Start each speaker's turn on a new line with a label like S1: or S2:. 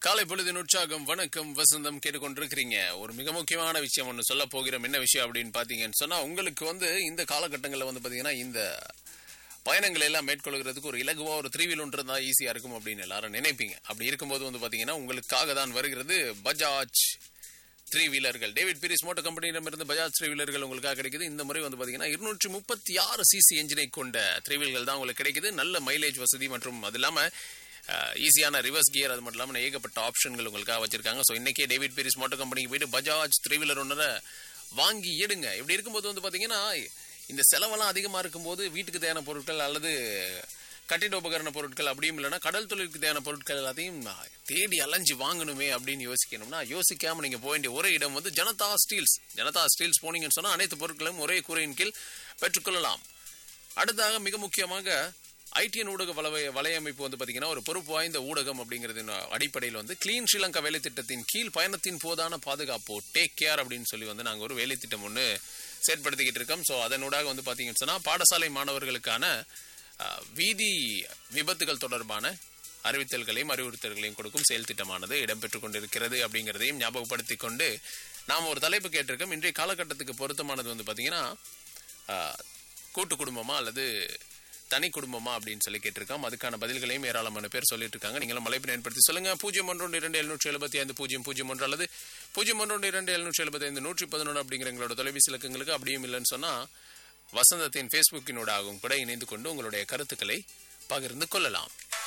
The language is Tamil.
S1: காலை பொழுதின் உற்சாகம் வணக்கம் வசந்தம் கேட்டுக்கொண்டிருக்கிறீங்க ஒரு மிக முக்கியமான விஷயம் ஒன்று சொல்ல போகிறோம் என்ன விஷயம் அப்படின்னு பாத்தீங்கன்னு சொன்னா உங்களுக்கு வந்து இந்த காலகட்டங்களில் வந்து பாத்தீங்கன்னா இந்த பயணங்களை எல்லாம் மேற்கொள்கிறதுக்கு ஒரு இலகுவா ஒரு த்ரீ வீல் ஒன்று இருந்தா ஈஸியா இருக்கும் அப்படின்னு எல்லாரும் நினைப்பீங்க அப்படி இருக்கும்போது வந்து பாத்தீங்கன்னா உங்களுக்காக தான் வருகிறது பஜாஜ் த்ரீ வீலர்கள் டேவிட் பீரிஸ் மோட்டர் கம்பெனியிடமிருந்து பஜாஜ் த்ரீ வீலர்கள் உங்களுக்காக கிடைக்குது இந்த முறை வந்து பாத்தீங்கன்னா இருநூற்றி முப்பத்தி ஆறு சிசி என்ஜினை கொண்ட த்ரீ வீல்கள் தான் உங்களுக்கு கிடைக்குது நல்ல மைலேஜ் வசதி மற்றும் அது இல்லாம ஈஸியான ரிவர்ஸ் கியர் அது மட்டும் இல்லாமல் ஏகப்பட்ட ஆப்ஷன்கள் உங்களுக்காக வச்சிருக்காங்க ஸோ இன்னைக்கே டேவிட் பீரிஸ் மோட்டர் கம்பெனிக்கு போயிட்டு பஜாஜ் த்ரீ வீலர் ஒன்றரை வாங்கி எடுங்க இப்படி இருக்கும்போது வந்து பாத்தீங்கன்னா இந்த செலவெல்லாம் அதிகமா இருக்கும்போது வீட்டுக்கு தேவையான பொருட்கள் அல்லது கட்டிட உபகரண பொருட்கள் அப்படியும் இல்லைன்னா கடல் தொழிலுக்கு தேவையான பொருட்கள் எல்லாத்தையும் தேடி அலைஞ்சு வாங்கணுமே அப்படின்னு யோசிக்கணும்னா யோசிக்காம நீங்க போக வேண்டிய ஒரே இடம் வந்து ஜனதா ஸ்டீல்ஸ் ஜனதா ஸ்டீல்ஸ் போனீங்கன்னு சொன்னா அனைத்து பொருட்களும் ஒரே கூரையின் கீழ் பெற்றுக்கொள்ளலாம் அடுத்ததாக மிக முக்கியமாக ஐடிஎன் ஊடக வலவை வலையமைப்பு வந்து பாத்தீங்கன்னா ஒரு பொறுப்பு வாய்ந்த ஊடகம் அப்படிங்கிறது அடிப்படையில் வந்து கிளீன் ஸ்ரீலங்கா வேலை திட்டத்தின் கீழ் பயணத்தின் போதான பாதுகாப்பு டேக் கேர் அப்படின்னு சொல்லி வந்து நாங்கள் ஒரு வேலை திட்டம் ஒன்று செயற்படுத்திக்கிட்டு இருக்கோம் ஸோ அதனூடாக வந்து பார்த்தீங்கன்னு சொன்னால் பாடசாலை மாணவர்களுக்கான அஹ், வீதி விபத்துகள் தொடர்பான அறிவித்தல்களையும் அறிவுறுத்தல்களையும் கொடுக்கும் செயல் திட்டமானது இடம்பெற்றுக் கொண்டிருக்கிறது அப்படிங்கிறதையும் ஞாபகப்படுத்திக் கொண்டு நாம் ஒரு தலைப்பு கேட்டிருக்கோம் இன்றைய காலகட்டத்துக்கு பொருத்தமானது வந்து பார்த்தீங்கன்னா அஹ், கூட்டு குடும்பமா அல்லது தனி குடும்பமா அப்படின்னு சொல்லி கேட்டிருக்கோம் அதுக்கான பதில்களையும் ஏராளமான பேர் சொல்லிட்டு இருக்காங்க நீங்களும் மலைப்பு பயன்படுத்தி சொல்லுங்க பூஜ்ஜியம் ஒன்று இரண்டு எழுநூற்றி எழுபத்தி ஐந்து பூஜ்ஜியம் பூஜ்ஜியம் ஒன்று அல்லது பூஜ்ஜியம் ஒன்று இரண்டு எழுநூற்றி எழுபத்தி ஐந்து நூற்றி பதினொன்று அப்படிங்கிற எங்களோட தொலைபேசி இலக்கங்களுக்கு அப்படியும் இல்லைன்னு சொன்னா வசந்தத்தின் ஃபேஸ்புக்கினூடாகவும் கூட இணைந்து கொண்டு உங்களுடைய கருத்துக்களை பகிர்ந்து கொள்ளலாம்